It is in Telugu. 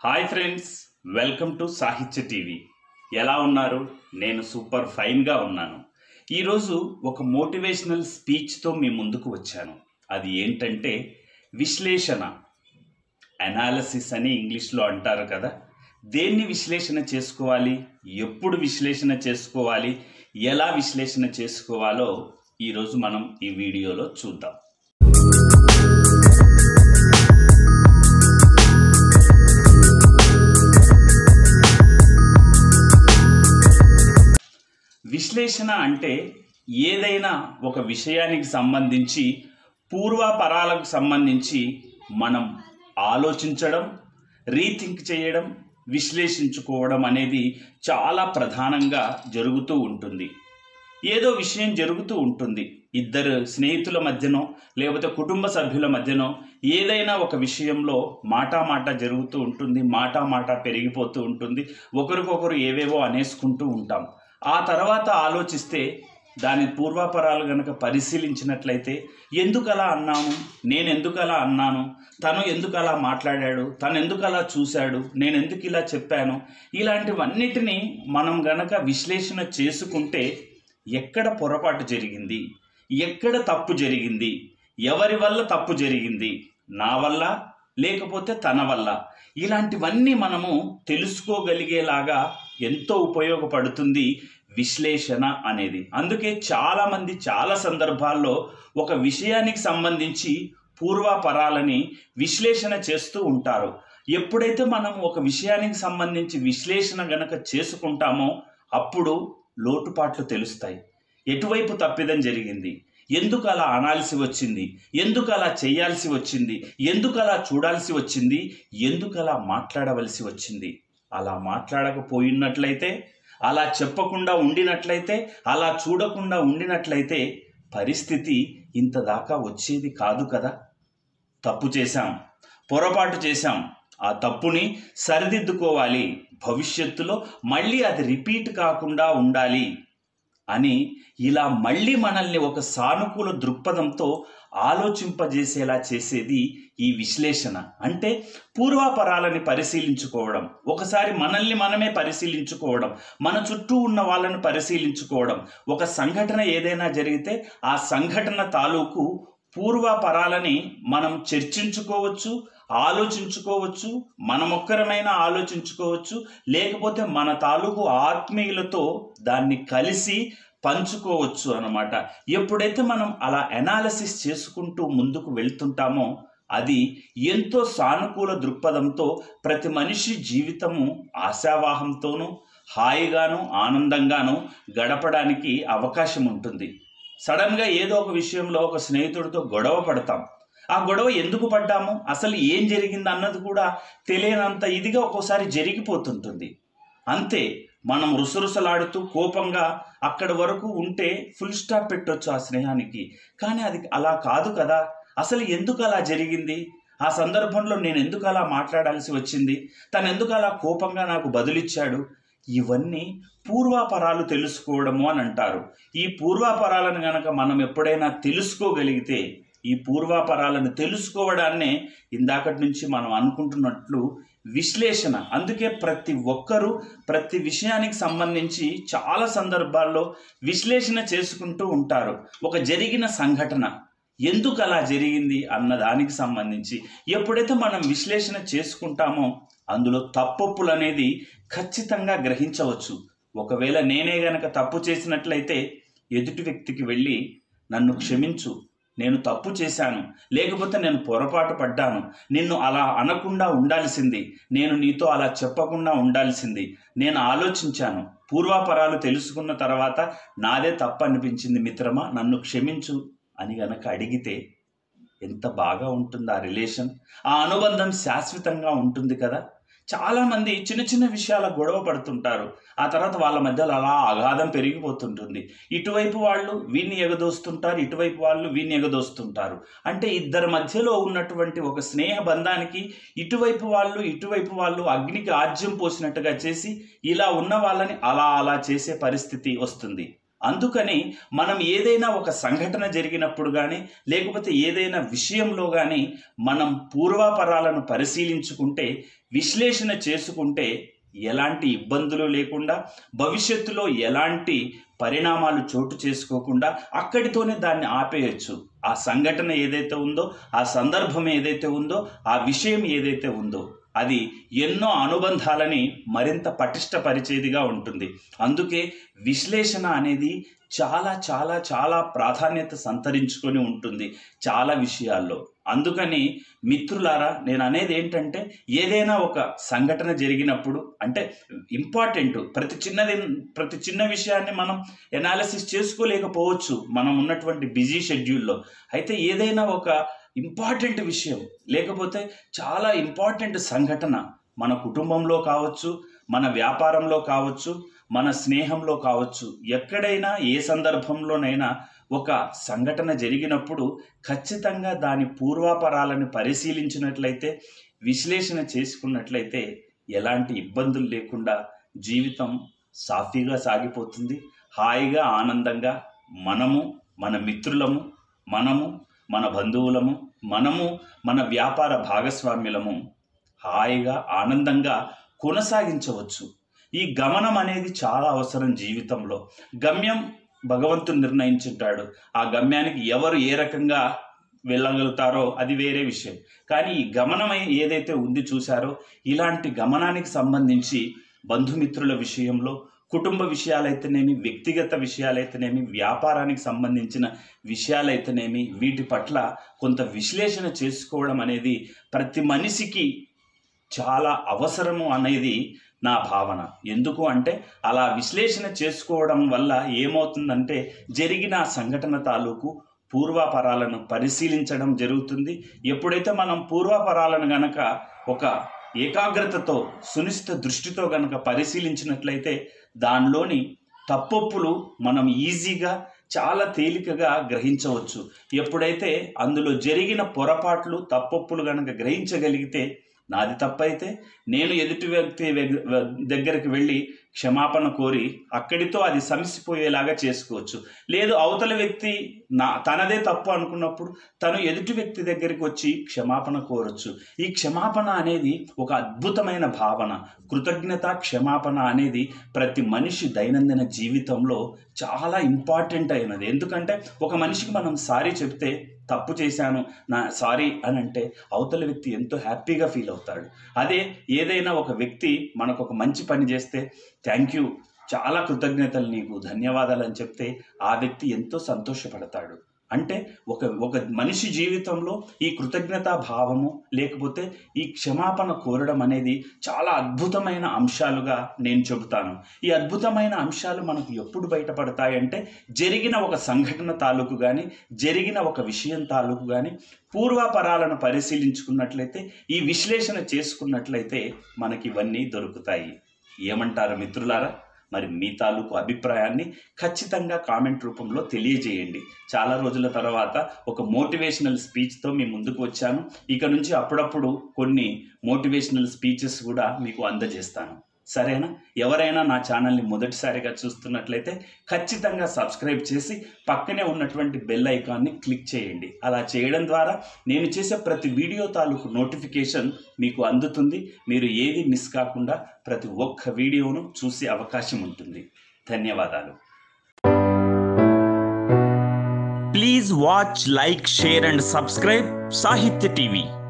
hi friends welcome to Sahitya TV ఎలా ఉన్నారు నేను సూపర్ ఫైన్గా ఉన్నాను ఈరోజు ఒక మోటివేషనల్ స్పీచ్తో మీ ముందుకు వచ్చాను అది ఏంటంటే విశ్లేషణ అనాలసిస్ అని ఇంగ్లీష్లో అంటారు కదా దేన్ని విశ్లేషణ చేసుకోవాలి ఎప్పుడు విశ్లేషణ చేసుకోవాలి ఎలా విశ్లేషణ చేసుకోవాలో ఈరోజు మనం ఈ వీడియోలో చూద్దాం విశ్లేషణ అంటే ఏదైనా ఒక విషయానికి సంబంధించి పూర్వాపరాలకు సంబంధించి మనం ఆలోచించడం రీథింక్ చేయడం విశ్లేషించుకోవడం అనేది చాలా ప్రధానంగా జరుగుతూ ఉంటుంది ఏదో విషయం జరుగుతూ ఉంటుంది ఇద్దరు స్నేహితుల మధ్యనో లేకపోతే కుటుంబ సభ్యుల మధ్యనో ఏదైనా ఒక విషయంలో మాటా మాట జరుగుతూ ఉంటుంది మాటా మాట పెరిగిపోతూ ఉంటుంది ఒకరికొకరు ఏవేవో అనేసుకుంటూ ఉంటాం ఆ తర్వాత ఆలోచిస్తే దాని పూర్వాపరాలు గనక పరిశీలించినట్లయితే ఎందుకు అలా అన్నాను నేను ఎందుకు అలా అన్నాను తను ఎందుకు అలా మాట్లాడాడు తను ఎందుకు అలా చూశాడు నేను ఎందుకు ఇలా చెప్పాను ఇలాంటివన్నిటినీ మనం గనక విశ్లేషణ చేసుకుంటే ఎక్కడ పొరపాటు జరిగింది ఎక్కడ తప్పు జరిగింది ఎవరి వల్ల తప్పు జరిగింది నా వల్ల లేకపోతే తన వల్ల ఇలాంటివన్నీ మనము తెలుసుకోగలిగేలాగా ఎంతో ఉపయోగపడుతుంది విశ్లేషణ అనేది అందుకే చాలామంది చాలా సందర్భాల్లో ఒక విషయానికి సంబంధించి పూర్వాపరాలని విశ్లేషణ చేస్తూ ఉంటారు ఎప్పుడైతే మనం ఒక విషయానికి సంబంధించి విశ్లేషణ గనక చేసుకుంటామో అప్పుడు లోటుపాట్లు తెలుస్తాయి ఎటువైపు తప్పిదం జరిగింది ఎందుకు అలా అనాల్సి వచ్చింది ఎందుకు అలా చేయాల్సి వచ్చింది ఎందుకు అలా చూడాల్సి వచ్చింది ఎందుకు అలా మాట్లాడవలసి వచ్చింది అలా మాట్లాడకపోయినట్లయితే అలా చెప్పకుండా ఉండినట్లయితే అలా చూడకుండా ఉండినట్లయితే పరిస్థితి ఇంత దాకా వచ్చేది కాదు కదా తప్పు చేశాం పొరపాటు చేశాం ఆ తప్పుని సరిదిద్దుకోవాలి భవిష్యత్తులో మళ్ళీ అది రిపీట్ కాకుండా ఉండాలి అని ఇలా మళ్ళీ మనల్ని ఒక సానుకూల దృక్పథంతో ఆలోచింపజేసేలా చేసేది ఈ విశ్లేషణ అంటే పూర్వాపరాలని పరిశీలించుకోవడం ఒకసారి మనల్ని మనమే పరిశీలించుకోవడం మన చుట్టూ ఉన్న వాళ్ళని పరిశీలించుకోవడం ఒక సంఘటన ఏదైనా జరిగితే ఆ సంఘటన తాలూకు పూర్వాపరాలని మనం చర్చించుకోవచ్చు ఆలోచించుకోవచ్చు మనమొక్కరమైనా ఆలోచించుకోవచ్చు లేకపోతే మన తాలూకు ఆత్మీయులతో దాన్ని కలిసి పంచుకోవచ్చు అన్నమాట ఎప్పుడైతే మనం అలా అనాలసిస్ చేసుకుంటూ ముందుకు వెళ్తుంటామో అది ఎంతో సానుకూల దృక్పథంతో ప్రతి మనిషి జీవితము ఆశావాహంతోనూ హాయిగాను ఆనందంగాను గడపడానికి అవకాశం ఉంటుంది సడన్గా ఏదో ఒక విషయంలో ఒక స్నేహితుడితో గొడవ పడతాం ఆ గొడవ ఎందుకు పడ్డాము అసలు ఏం జరిగింది అన్నది కూడా తెలియనంత ఇదిగా ఒక్కోసారి జరిగిపోతుంటుంది అంతే మనం రుసరుసలాడుతూ కోపంగా అక్కడి వరకు ఉంటే ఫుల్ స్టాప్ పెట్టొచ్చు ఆ స్నేహానికి కానీ అది అలా కాదు కదా అసలు ఎందుకు అలా జరిగింది ఆ సందర్భంలో నేను ఎందుకు అలా మాట్లాడాల్సి వచ్చింది తను ఎందుకు అలా కోపంగా నాకు బదులిచ్చాడు ఇవన్నీ పూర్వాపరాలు తెలుసుకోవడము అని అంటారు ఈ పూర్వాపరాలను గనక మనం ఎప్పుడైనా తెలుసుకోగలిగితే ఈ పూర్వాపరాలను తెలుసుకోవడాన్నే ఇందాకటి నుంచి మనం అనుకుంటున్నట్లు విశ్లేషణ అందుకే ప్రతి ఒక్కరూ ప్రతి విషయానికి సంబంధించి చాలా సందర్భాల్లో విశ్లేషణ చేసుకుంటూ ఉంటారు ఒక జరిగిన సంఘటన ఎందుకు అలా జరిగింది అన్న దానికి సంబంధించి ఎప్పుడైతే మనం విశ్లేషణ చేసుకుంటామో అందులో తప్పొప్పులు అనేది ఖచ్చితంగా గ్రహించవచ్చు ఒకవేళ నేనే గనక తప్పు చేసినట్లయితే ఎదుటి వ్యక్తికి వెళ్ళి నన్ను క్షమించు నేను తప్పు చేశాను లేకపోతే నేను పొరపాటు పడ్డాను నిన్ను అలా అనకుండా ఉండాల్సింది నేను నీతో అలా చెప్పకుండా ఉండాల్సింది నేను ఆలోచించాను పూర్వాపరాలు తెలుసుకున్న తర్వాత నాదే తప్పు అనిపించింది మిత్రమా నన్ను క్షమించు అని గనక అడిగితే ఎంత బాగా ఉంటుంది ఆ రిలేషన్ ఆ అనుబంధం శాశ్వతంగా ఉంటుంది కదా చాలామంది చిన్న చిన్న విషయాల గొడవ పడుతుంటారు ఆ తర్వాత వాళ్ళ మధ్యలో అలా అగాధం పెరిగిపోతుంటుంది ఇటువైపు వాళ్ళు వీన్ని ఎగదోస్తుంటారు ఇటువైపు వాళ్ళు వీన్ని ఎగదోస్తుంటారు అంటే ఇద్దరి మధ్యలో ఉన్నటువంటి ఒక స్నేహ బంధానికి ఇటువైపు వాళ్ళు ఇటువైపు వాళ్ళు అగ్నికి ఆజ్యం పోసినట్టుగా చేసి ఇలా ఉన్న వాళ్ళని అలా అలా చేసే పరిస్థితి వస్తుంది అందుకని మనం ఏదైనా ఒక సంఘటన జరిగినప్పుడు కానీ లేకపోతే ఏదైనా విషయంలో కానీ మనం పూర్వాపరాలను పరిశీలించుకుంటే విశ్లేషణ చేసుకుంటే ఎలాంటి ఇబ్బందులు లేకుండా భవిష్యత్తులో ఎలాంటి పరిణామాలు చోటు చేసుకోకుండా అక్కడితోనే దాన్ని ఆపేయచ్చు ఆ సంఘటన ఏదైతే ఉందో ఆ సందర్భం ఏదైతే ఉందో ఆ విషయం ఏదైతే ఉందో అది ఎన్నో అనుబంధాలని మరింత పటిష్టపరిచేదిగా ఉంటుంది అందుకే విశ్లేషణ అనేది చాలా చాలా చాలా ప్రాధాన్యత సంతరించుకొని ఉంటుంది చాలా విషయాల్లో అందుకని మిత్రులారా నేను అనేది ఏంటంటే ఏదైనా ఒక సంఘటన జరిగినప్పుడు అంటే ఇంపార్టెంట్ ప్రతి చిన్నది ప్రతి చిన్న విషయాన్ని మనం ఎనాలిసిస్ చేసుకోలేకపోవచ్చు మనం ఉన్నటువంటి బిజీ షెడ్యూల్లో అయితే ఏదైనా ఒక ఇంపార్టెంట్ విషయం లేకపోతే చాలా ఇంపార్టెంట్ సంఘటన మన కుటుంబంలో కావచ్చు మన వ్యాపారంలో కావచ్చు మన స్నేహంలో కావచ్చు ఎక్కడైనా ఏ సందర్భంలోనైనా ఒక సంఘటన జరిగినప్పుడు ఖచ్చితంగా దాని పూర్వాపరాలను పరిశీలించినట్లయితే విశ్లేషణ చేసుకున్నట్లయితే ఎలాంటి ఇబ్బందులు లేకుండా జీవితం సాఫీగా సాగిపోతుంది హాయిగా ఆనందంగా మనము మన మిత్రులము మనము మన బంధువులము మనము మన వ్యాపార భాగస్వామ్యులము హాయిగా ఆనందంగా కొనసాగించవచ్చు ఈ గమనం అనేది చాలా అవసరం జీవితంలో గమ్యం భగవంతుడు నిర్ణయించుంటాడు ఆ గమ్యానికి ఎవరు ఏ రకంగా వెళ్ళగలుగుతారో అది వేరే విషయం కానీ ఈ గమనం ఏదైతే ఉంది చూసారో ఇలాంటి గమనానికి సంబంధించి బంధుమిత్రుల విషయంలో కుటుంబ విషయాలైతేనేమి వ్యక్తిగత విషయాలైతేనేమి వ్యాపారానికి సంబంధించిన విషయాలైతేనేమి వీటి పట్ల కొంత విశ్లేషణ చేసుకోవడం అనేది ప్రతి మనిషికి చాలా అవసరము అనేది నా భావన ఎందుకు అంటే అలా విశ్లేషణ చేసుకోవడం వల్ల ఏమవుతుందంటే జరిగిన ఆ సంఘటన తాలూకు పూర్వాపరాలను పరిశీలించడం జరుగుతుంది ఎప్పుడైతే మనం పూర్వాపరాలను గనక ఒక ఏకాగ్రతతో సునిశ్చిత దృష్టితో గనక పరిశీలించినట్లయితే దానిలోని తప్పొప్పులు మనం ఈజీగా చాలా తేలికగా గ్రహించవచ్చు ఎప్పుడైతే అందులో జరిగిన పొరపాట్లు తప్పొప్పులు గనక గ్రహించగలిగితే నాది తప్పైతే నేను ఎదుటి వ్యక్తి వెగ్- వె- దగ్గరికి వెళ్ళి క్షమాపణ కోరి అక్కడితో అది సమసిపోయేలాగా చేసుకోవచ్చు లేదు అవతల వ్యక్తి నా తనదే తప్పు అనుకున్నప్పుడు తను ఎదుటి వ్యక్తి దగ్గరికి వచ్చి క్షమాపణ కోరొచ్చు ఈ క్షమాపణ అనేది ఒక అద్భుతమైన భావన కృతజ్ఞత క్షమాపణ అనేది ప్రతి మనిషి దైనందిన జీవితంలో చాలా ఇంపార్టెంట్ అయినది ఎందుకంటే ఒక మనిషికి మనం సారీ చెప్తే తప్పు చేశాను నా సారీ అని అంటే అవతల వ్యక్తి ఎంతో హ్యాపీగా ఫీల్ అవుతాడు అదే ఏదైనా ఒక వ్యక్తి మనకు ఒక మంచి పని చేస్తే థ్యాంక్ యూ చాలా కృతజ్ఞతలు నీకు ధన్యవాదాలు అని చెప్తే ఆ వ్యక్తి ఎంతో సంతోషపడతాడు అంటే ఒక ఒక మనిషి జీవితంలో ఈ కృతజ్ఞతా భావము లేకపోతే ఈ క్షమాపణ కోరడం అనేది చాలా అద్భుతమైన అంశాలుగా నేను చెబుతాను ఈ అద్భుతమైన అంశాలు మనకు ఎప్పుడు బయటపడతాయంటే జరిగిన ఒక సంఘటన తాలూకు కానీ జరిగిన ఒక విషయం తాలూకు కానీ పూర్వాపరాలను పరిశీలించుకున్నట్లయితే ఈ విశ్లేషణ చేసుకున్నట్లయితే మనకి ఇవన్నీ దొరుకుతాయి ఏమంటారు మిత్రులారా మరి మీ తాలూకు అభిప్రాయాన్ని ఖచ్చితంగా కామెంట్ రూపంలో తెలియజేయండి చాలా రోజుల తర్వాత ఒక మోటివేషనల్ స్పీచ్తో మీ ముందుకు వచ్చాను ఇక నుంచి అప్పుడప్పుడు కొన్ని మోటివేషనల్ స్పీచెస్ కూడా మీకు అందజేస్తాను సరేనా ఎవరైనా నా ఛానల్ని మొదటిసారిగా చూస్తున్నట్లయితే ఖచ్చితంగా సబ్స్క్రైబ్ చేసి పక్కనే ఉన్నటువంటి బెల్ ఐకాన్ని క్లిక్ చేయండి అలా చేయడం ద్వారా నేను చేసే ప్రతి వీడియో తాలూకు నోటిఫికేషన్ మీకు అందుతుంది మీరు ఏది మిస్ కాకుండా ప్రతి ఒక్క వీడియోను చూసే అవకాశం ఉంటుంది ధన్యవాదాలు please watch like share and subscribe Sahitya TV